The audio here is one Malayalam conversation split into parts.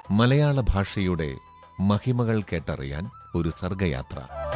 മലയാള ഭാഷയുടെ മഹിമകൾ കേട്ടറിയാൻ ഒരു സർഗയാത്ര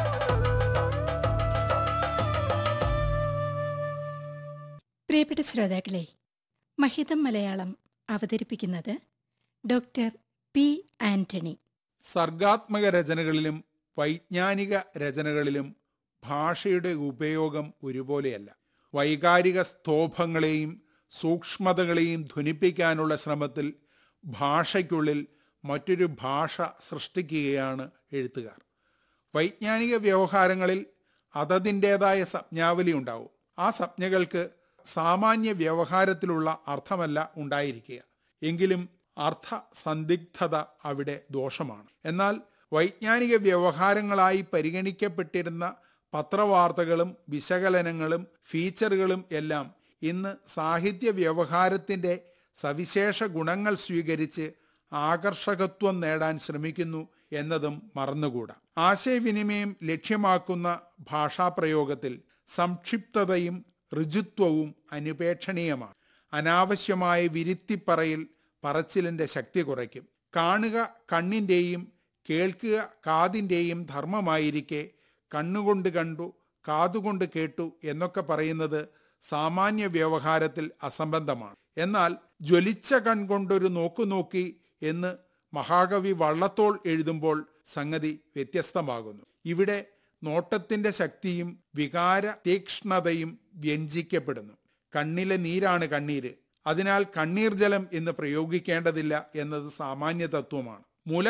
പ്രിയപ്പെട്ട ശ്രോതാക്കളെ മഹിതം മലയാളം അവതരിപ്പിക്കുന്നത് ഡോക്ടർ പി ആന്റണി സർഗാത്മക രചനകളിലും വൈജ്ഞാനിക രചനകളിലും ഭാഷയുടെ ഉപയോഗം ഒരുപോലെയല്ല വൈകാരിക സ്തോഭങ്ങളെയും സൂക്ഷ്മതകളെയും ധ്വനിപ്പിക്കാനുള്ള ശ്രമത്തിൽ ഭാഷയ്ക്കുള്ളിൽ മറ്റൊരു ഭാഷ സൃഷ്ടിക്കുകയാണ് എഴുത്തുകാർ വൈജ്ഞാനിക വ്യവഹാരങ്ങളിൽ അതതിൻ്റേതായ സംജ്ഞാവലി ഉണ്ടാവും ആ സംജ്ഞകൾക്ക് സാമാന്യ വ്യവഹാരത്തിലുള്ള അർത്ഥമല്ല ഉണ്ടായിരിക്കുക എങ്കിലും അർത്ഥ സന്ദിഗ്ധത അവിടെ ദോഷമാണ് എന്നാൽ വൈജ്ഞാനിക വ്യവഹാരങ്ങളായി പരിഗണിക്കപ്പെട്ടിരുന്ന പത്രവാർത്തകളും വിശകലനങ്ങളും ഫീച്ചറുകളും എല്ലാം ഇന്ന് സാഹിത്യ വ്യവഹാരത്തിൻ്റെ സവിശേഷ ഗുണങ്ങൾ സ്വീകരിച്ച് ആകർഷകത്വം നേടാൻ ശ്രമിക്കുന്നു എന്നതും മറന്നുകൂടാ ആശയവിനിമയം ലക്ഷ്യമാക്കുന്ന ഭാഷാപ്രയോഗത്തിൽ സംക്ഷിപ്തതയും ഋജുത്വവും അനുപേക്ഷണീയമാണ് അനാവശ്യമായ വിരുത്തിപ്പറയിൽ പറച്ചിലിന്റെ ശക്തി കുറയ്ക്കും കാണുക കണ്ണിൻ്റെയും കേൾക്കുക കാതിൻ്റെയും ധർമ്മമായിരിക്കെ കണ്ണുകൊണ്ട് കണ്ടു കാതുകൊണ്ട് കേട്ടു എന്നൊക്കെ പറയുന്നത് സാമാന്യ വ്യവഹാരത്തിൽ അസംബന്ധമാണ് എന്നാൽ ജ്വലിച്ച കൺകൊണ്ടൊരു നോക്കുനോക്കി എന്ന് മഹാകവി വള്ളത്തോൾ എഴുതുമ്പോൾ സംഗതി വ്യത്യസ്തമാകുന്നു ഇവിടെ നോട്ടത്തിന്റെ ശക്തിയും വികാര തീക്ഷ്ണതയും വ്യഞ്ജിക്കപ്പെടുന്നു കണ്ണിലെ നീരാണ് കണ്ണീര് അതിനാൽ കണ്ണീർ ജലം എന്ന് പ്രയോഗിക്കേണ്ടതില്ല എന്നത് സാമാന്യ തത്വമാണ് മുല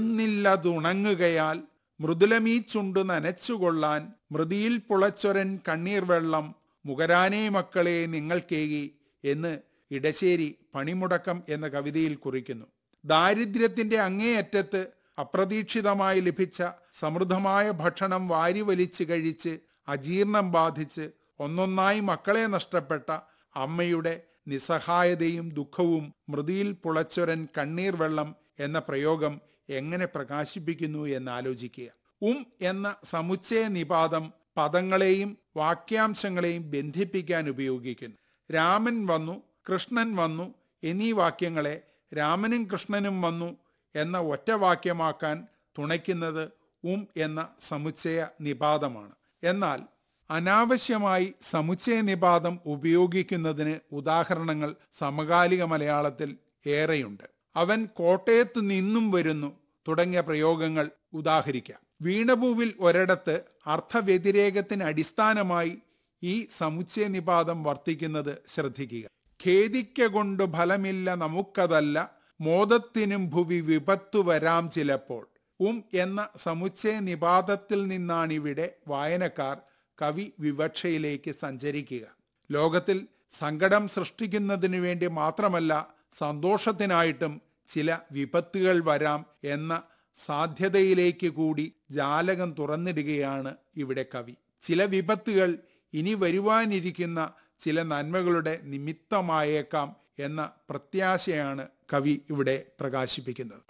ചുരന്നില്ലതുണങ്ങുകയാൽ മൃദുലമീ ചുണ്ടു നനച്ചുകൊള്ളാൻ മൃതിയിൽ പുളച്ചൊരൻ കണ്ണീർ വെള്ളം മുകരാനേ മക്കളെ നിങ്ങൾക്കേകി എന്ന് ഇടശ്ശേരി പണിമുടക്കം എന്ന കവിതയിൽ കുറിക്കുന്നു ദാരിദ്ര്യത്തിന്റെ അങ്ങേയറ്റത്ത് അപ്രതീക്ഷിതമായി ലഭിച്ച സമൃദ്ധമായ ഭക്ഷണം വാരി വലിച്ചു കഴിച്ച് അജീർണം ബാധിച്ച് ഒന്നൊന്നായി മക്കളെ നഷ്ടപ്പെട്ട അമ്മയുടെ നിസ്സഹായതയും ദുഃഖവും മൃതിയിൽ പുളച്ചൊരൻ കണ്ണീർ വെള്ളം എന്ന പ്രയോഗം എങ്ങനെ പ്രകാശിപ്പിക്കുന്നു എന്ന് ആലോചിക്കുക ഉം എന്ന സമുച്ചയ നിപാതം പദങ്ങളെയും വാക്യാംശങ്ങളെയും ബന്ധിപ്പിക്കാൻ ഉപയോഗിക്കുന്നു രാമൻ വന്നു കൃഷ്ണൻ വന്നു എന്നീ വാക്യങ്ങളെ രാമനും കൃഷ്ണനും വന്നു എന്ന ഒറ്റവാക്യമാക്കാൻ തുണയ്ക്കുന്നത് ഉം എന്ന സമുച്ചയ നിപാതമാണ് എന്നാൽ അനാവശ്യമായി സമുച്ചയ നിപാതം ഉപയോഗിക്കുന്നതിന് ഉദാഹരണങ്ങൾ സമകാലിക മലയാളത്തിൽ ഏറെയുണ്ട് അവൻ കോട്ടയത്ത് നിന്നും വരുന്നു തുടങ്ങിയ പ്രയോഗങ്ങൾ ഉദാഹരിക്കാം വീണഭൂവിൽ ഒരിടത്ത് അർത്ഥവ്യതിരേകത്തിന് അടിസ്ഥാനമായി ഈ സമുച്ചയ നിപാതം വർത്തിക്കുന്നത് ശ്രദ്ധിക്കുക ഖേദിക്ക കൊണ്ട് ഫലമില്ല നമുക്കതല്ല മോദത്തിനും ഭുവി വിപത്തു വരാം ചിലപ്പോൾ ഉം എന്ന സമുച്ചയ നിപാതത്തിൽ നിന്നാണിവിടെ വായനക്കാർ കവി വിവക്ഷയിലേക്ക് സഞ്ചരിക്കുക ലോകത്തിൽ സങ്കടം സൃഷ്ടിക്കുന്നതിനു വേണ്ടി മാത്രമല്ല സന്തോഷത്തിനായിട്ടും ചില വിപത്തുകൾ വരാം എന്ന സാധ്യതയിലേക്ക് കൂടി ജാലകം തുറന്നിടുകയാണ് ഇവിടെ കവി ചില വിപത്തുകൾ ഇനി വരുവാനിരിക്കുന്ന ചില നന്മകളുടെ നിമിത്തമായേക്കാം എന്ന പ്രത്യാശയാണ് കവി ഇവിടെ പ്രകാശിപ്പിക്കുന്നത്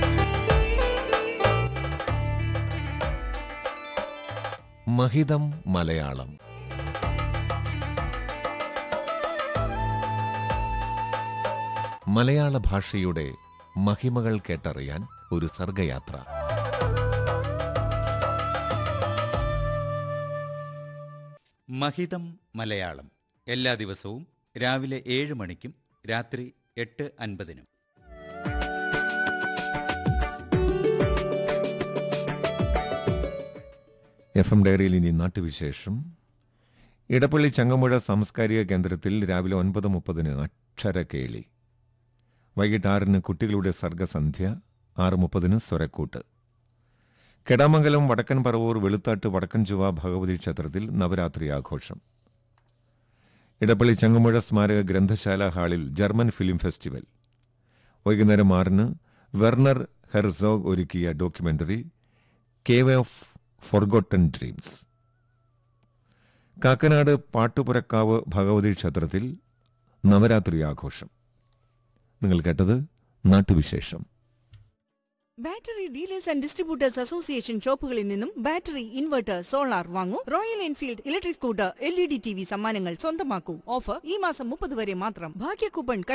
മഹിതം മലയാളം മലയാള ഭാഷയുടെ മഹിമകൾ കേട്ടറിയാൻ ഒരു സർഗയാത്ര മഹിതം മലയാളം എല്ലാ ദിവസവും രാവിലെ ഏഴ് മണിക്കും രാത്രി എട്ട് അൻപതിനും എഫ് എം ഡയറിയിൽ ഇനി നാട്ടുവിശേഷം ഇടപ്പള്ളി ചങ്ങമ്പുഴ സാംസ്കാരിക കേന്ദ്രത്തിൽ രാവിലെ ഒൻപത് മുപ്പതിന് അക്ഷരക്കേളി വൈകിട്ട് ആറിന് കുട്ടികളുടെ സർഗസന്ധ്യ ആറ് മുപ്പതിന് സ്വരക്കൂട്ട് കെടാമംഗലം വടക്കൻ പറവൂർ വെളുത്താട്ട് വടക്കൻ ചുവ ഭഗവതി ക്ഷേത്രത്തിൽ നവരാത്രി ആഘോഷം ഇടപ്പള്ളി ചങ്ങമ്പുഴ സ്മാരക ഗ്രന്ഥശാല ഹാളിൽ ജർമ്മൻ ഫിലിം ഫെസ്റ്റിവൽ വൈകുന്നേരം ആറിന് വെർണർ ഹെർസോഗ് ഒരുക്കിയ documentary cave of forgotten dreams Kakkanad Pattupurakkavu Bhagavathi ക്ഷേത്രത്തിൽ നവരാത്രി ആഘോഷം നിങ്ങൾ കേട്ടത് നാട്ടുവിശേഷം battery dealers and distributors association ഷോപ്പുകളിൽ നിന്നും ബാറ്ററി ഇൻവെർട്ടർ സോളാർ വാങ്ങൂ Royal Enfield electric scooter L E D T V സമ്മാനങ്ങൾ സ്വന്തമാക്കൂ ഓഫർ ഈ മാസം മുപ്പത് വരെ മാത്രം ഭാഗ്യ കൂപ്പൺ